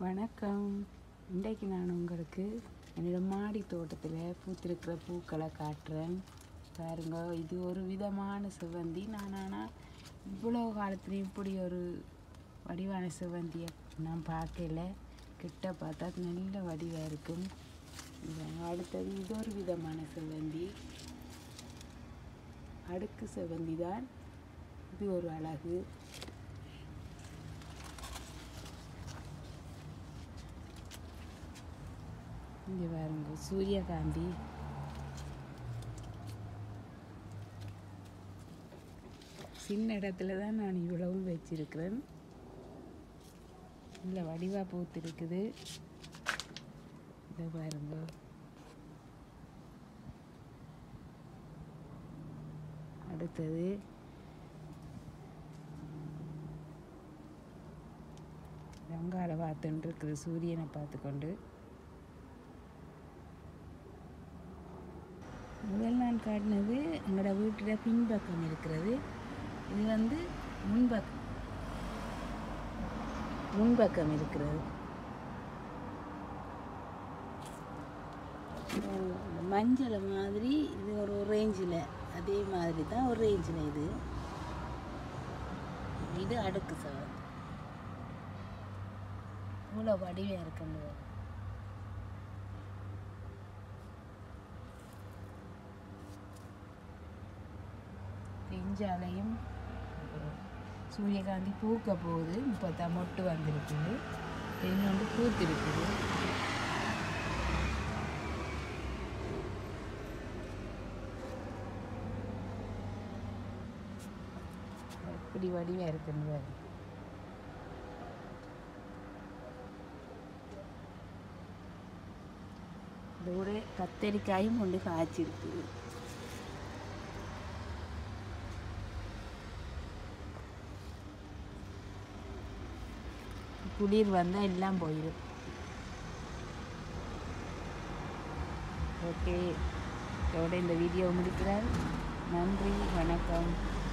வணக்கம் இன்றைக்கு நான் உங்களுக்கு என்னோட மாடி தோட்டத்தில் பூத்திருக்கிற பூக்களை காட்டுறேன் பாருங்க இது ஒரு விதமான செவ்வந்தி நான் ஆனால் இவ்வளோ காலத்துலேயும் இப்படி ஒரு வடிவான செவ்வந்தியை நான் பார்க்கல கிட்ட பார்த்தா நல்ல வடிவாக இருக்கும் இது அடுத்தது இது ஒரு விதமான செவ்வந்தி அடுக்கு செவ்வந்தி தான் இது ஒரு அழகு இங்கே பாருங்க சூரியகாந்தி சின்ன இடத்துல தான் நான் இவ்வளவும் வச்சிருக்கிறேன் இல்லை வடிவா பூத்து இருக்குது இதை பாருங்க அடுத்தது ரங்கால பார்த்துட்டு இருக்குது சூரியனை பார்த்துக்கொண்டு முதல் நான் காட்டினது எங்களோட வீட்டில் பின்பக்கம் இருக்கிறது இது வந்து முன்பக்கம் முன்பக்கம் இருக்கிறது இந்த மஞ்சள் மாதிரி இது ஒரு ரேஞ்சில் அதே மாதிரி தான் ஒரு ரேஞ்சில் இது இது அடுக்கு சவன் இவ்வளோ வடிவாக இருக்குங்க பிஞ்சாலையும் சூரியகாந்தி பூக்க போகுது முப்பத்தா மொட்டு வந்திருக்குது இன்னொன்று பூத்திருக்குது எப்படி வடிவாக இருக்குன்னு பாரு. இதோட கத்தரிக்காயும் கொண்டு காய்ச்சிருக்குது குளிர் வந்தால் எல்லாம் போயிடும் ஓகே இதோட இந்த வீடியோ முடிக்கிறேன் நன்றி வணக்கம்